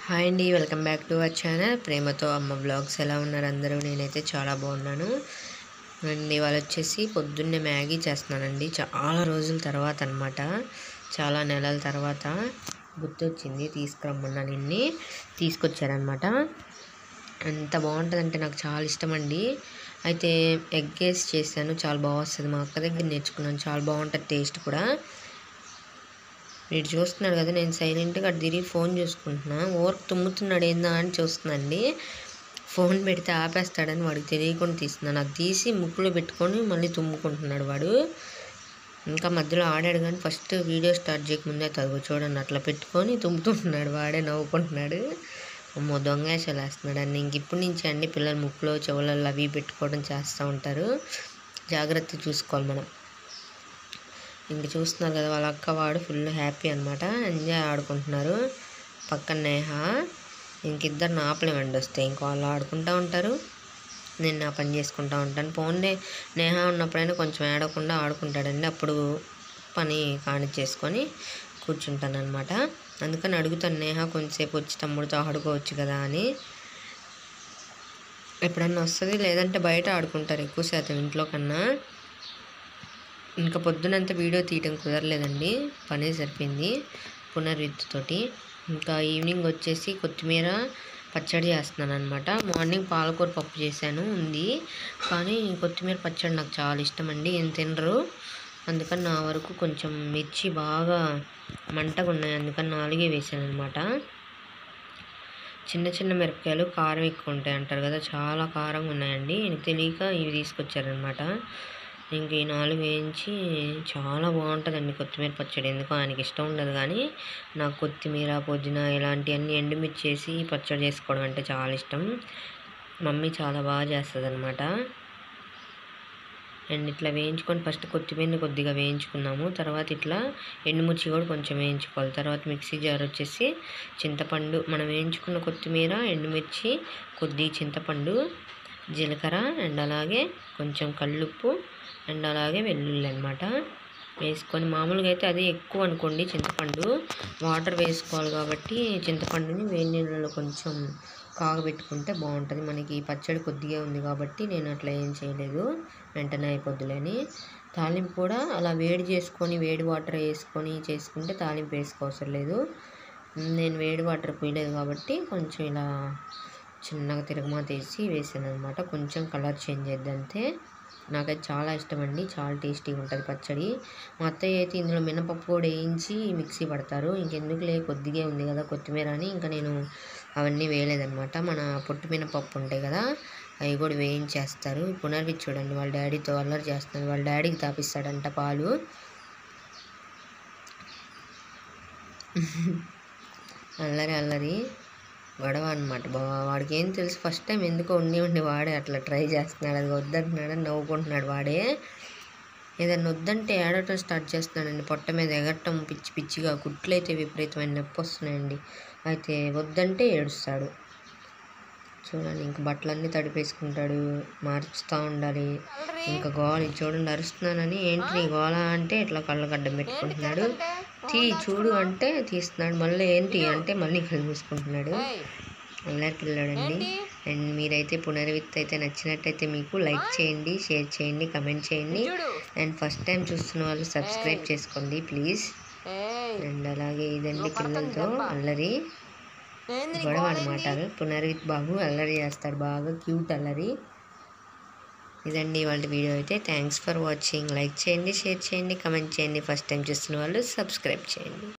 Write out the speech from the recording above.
hi అండి welcome back to our channel ప్రేమతో అమ్మ బ్లాగ్స్ ఎలా ఉన్నారు అందరూ నేనైతే చాలా బాగున్నాను అండ్ ఇవాళ వచ్చేసి పొద్దున్నే మ్యాగీ చేస్తున్నానండి చాలా రోజుల తర్వాత అనమాట చాలా నెలల తర్వాత గుర్తొచ్చింది తీసుకురమ్మన్నా నిన్ని తీసుకొచ్చారనమాట ఎంత బాగుంటుందంటే నాకు చాలా ఇష్టం అండి అయితే ఎగ్ వేసి చేశాను చాలా బాగా వస్తుంది మా అక్క దగ్గర నేర్చుకున్నాను చాలా బాగుంటుంది టేస్ట్ కూడా వీడు చూస్తున్నాడు కదా నేను సైలెంట్గా అటు తిరిగి ఫోన్ చూసుకుంటున్నా ఓర్క్ తుమ్ముతున్నాడు ఏందా అని చూస్తున్నాండి ఫోన్ పెడితే ఆపేస్తాడని వాడికి తెలియకుండా తీస్తున్నాను అది తీసి ముక్కులో పెట్టుకొని మళ్ళీ తుమ్ముకుంటున్నాడు వాడు ఇంకా మధ్యలో ఆడాడు కానీ ఫస్ట్ వీడియో స్టార్ట్ చేయకముందే తగు చూడండి అట్లా పెట్టుకొని తుమ్ముతుంటున్నాడు వాడే నవ్వుకుంటున్నాడు అమ్మో దొంగేషాలు వేస్తున్నాడు అండి ఇంక ఇప్పటి నుంచి అండి పిల్లలు ముక్కులో చెవులలో అవి పెట్టుకోవడం చేస్తూ ఉంటారు జాగ్రత్త చూసుకోవాలి మనం ఇంక చూస్తున్నారు కదా వాళ్ళ అక్క వాడు ఫుల్ హ్యాపీ అనమాట ఎంజాయ్ ఆడుకుంటున్నారు పక్కన నేహ ఇంకిద్దరు ఆపలేమండి వస్తే ఇంక వాళ్ళు ఆడుకుంటూ ఉంటారు నేను నా పని చేసుకుంటూ ఉంటాను పోన్లే నేహ ఉన్నప్పుడైనా కొంచెం ఏడవకుండా ఆడుకుంటాడండి అప్పుడు పని కానిచ్చేసుకొని కూర్చుంటాను అనమాట అందుకని అడుగుతాను నేహ కొంచెంసేపు వచ్చి తమ్ముడితో ఆడుకోవచ్చు కదా అని ఎప్పుడన్నా వస్తుంది లేదంటే బయట ఆడుకుంటారు ఎక్కువ శాతం ఇంట్లో కన్నా ఇంకా పొద్దునంతా వీడియో తీయడం కుదరలేదండి పనే సరిపోయింది పునర్విత్తుతోటి ఇంకా ఈవినింగ్ వచ్చేసి కొత్తిమీర పచ్చడి చేస్తున్నాను అనమాట మార్నింగ్ పాలకూర పప్పు చేశాను ఉంది కానీ కొత్తిమీర పచ్చడి నాకు చాలా ఇష్టం అండి ఏం తినరు అందుకని నా వరకు కొంచెం మిర్చి బాగా మంటగా ఉన్నాయి అందుకని నాలుగే వేసాను అనమాట చిన్న చిన్న మిరపకాయలు కారం ఎక్కువ ఉంటాయి అంటారు కదా చాలా కారంగా ఉన్నాయండి எனக்கு తెలియక ఇవి తీసుకొచ్చారనమాట ఇంక ఈ నాలుగు వేయించి చాలా బాగుంటుందండి కొత్తిమీర పచ్చడి ఎందుకో ఆయనకి ఇష్టం ఉండదు కానీ నాకు కొత్తిమీర పుదీనా ఇలాంటివన్నీ ఎండుమిర్చి వేసి పచ్చడి చేసుకోవడం అంటే చాలా ఇష్టం మమ్మీ చాలా బాగా చేస్తుంది అనమాట అండ్ ఇట్లా వేయించుకొని ఫస్ట్ కొత్తిమీరని కొద్దిగా వేయించుకున్నాము తర్వాత ఇట్లా ఎండుమిర్చి కూడా కొంచెం వేయించుకోవాలి తర్వాత మిక్సీ జార్ వచ్చేసి చింతపండు మనం వేయించుకున్న కొత్తిమీర ఎండుమిర్చి కొద్ది చింతపండు జీలకర్ర అండ్ అలాగే కొంచెం కల్లుప్పు అండ్ అలాగే వెల్లుల్లి అనమాట వేసుకొని మామూలుగా అయితే అది ఎక్కువ అనుకోండి చింతపండు వాటర్ వేసుకోవాలి కాబట్టి చింతపండుని వేడి నీళ్ళలో కొంచెం కాగబెట్టుకుంటే బాగుంటుంది మనకి పచ్చడి కొద్దిగా ఉంది కాబట్టి నేను అట్లా ఏం చేయలేదు వెంటనే అయిపోద్దులేని తాలింపు కూడా అలా వేడి చేసుకొని వేడి వాటర్ వేసుకొని చేసుకుంటే తాలింపు వేసుకోవసరం లేదు నేను వేడి వాటర్ పోయలేదు కాబట్టి కొంచెం ఇలా చిన్నగా తిరగమాత వేసి వేసాను అనమాట కొంచెం కలర్ చేంజ్ అయ్యింది అంతే నాకైతే చాలా ఇష్టం అండి చాలా టేస్టీగా ఉంటుంది పచ్చడి మా అత్తయ్య అయితే ఇందులో మినపప్పు కూడా వేయించి మిక్సీ పడతారు ఇంకెందుకులే కొద్దిగా ఉంది కదా కొత్తిమీర అని ఇంకా నేను అవన్నీ వేయలేదనమాట మన పొట్టు మినపప్పు ఉంటాయి కదా అవి కూడా వేయించేస్తారు పునర్వి చూడండి వాళ్ళ డాడీతో అల్లరి చేస్తున్నారు వాళ్ళ డాడీకి తాపిస్తాడంట పాలు అల్లరి అల్లరి గొడవ అనమాట బా వాడికి ఏం తెలుసు ఫస్ట్ టైం ఎందుకో ఉండి ఉండి వాడే అట్లా ట్రై చేస్తున్నాడు అది వద్దంటున్నాడు అని నవ్వుకుంటున్నాడు వాడే ఏదన్నా వద్దంటే ఏడటం స్టార్ట్ చేస్తున్నాడండి పొట్ట మీద ఎగరటం పిచ్చి పిచ్చిగా కుట్లు అయితే విపరీతమైన నొప్పి వస్తున్నాయండి అయితే వద్దంటే ఏడుస్తాడు చూడండి ఇంక బట్టలన్నీ తడిపేసుకుంటాడు మార్చుతూ ఉండాలి ఇంకా గోల చూడండి అరుస్తున్నానని ఏంటి నీ గోల అంటే ఇట్లా కళ్ళగడ్డం పెట్టుకుంటున్నాడు తీ చూడు అంటే తీస్తున్నాడు మళ్ళీ ఏంటి అంటే మళ్ళీ కళ్ళు మూసుకుంటున్నాడు అల్లరి పిల్లాడండి అండ్ మీరైతే పునర్విత్ అయితే నచ్చినట్టయితే మీకు లైక్ చేయండి షేర్ చేయండి కమెంట్ చేయండి అండ్ ఫస్ట్ టైం చూస్తున్న వాళ్ళు సబ్స్క్రైబ్ చేసుకోండి ప్లీజ్ అండ్ అలాగే ఇదండి పిల్లలతో అల్లరి గొడవ అనమాట పునర్విత్ బాబు అల్లరి చేస్తాడు బాగా క్యూట్ అల్లరి ఇదండి వాళ్ళ వీడియో అయితే థ్యాంక్స్ ఫర్ వాచింగ్ లైక్ చేయండి షేర్ చేయండి కమెంట్ చేయండి ఫస్ట్ టైం చూస్తున్న వాళ్ళు సబ్స్క్రైబ్ చేయండి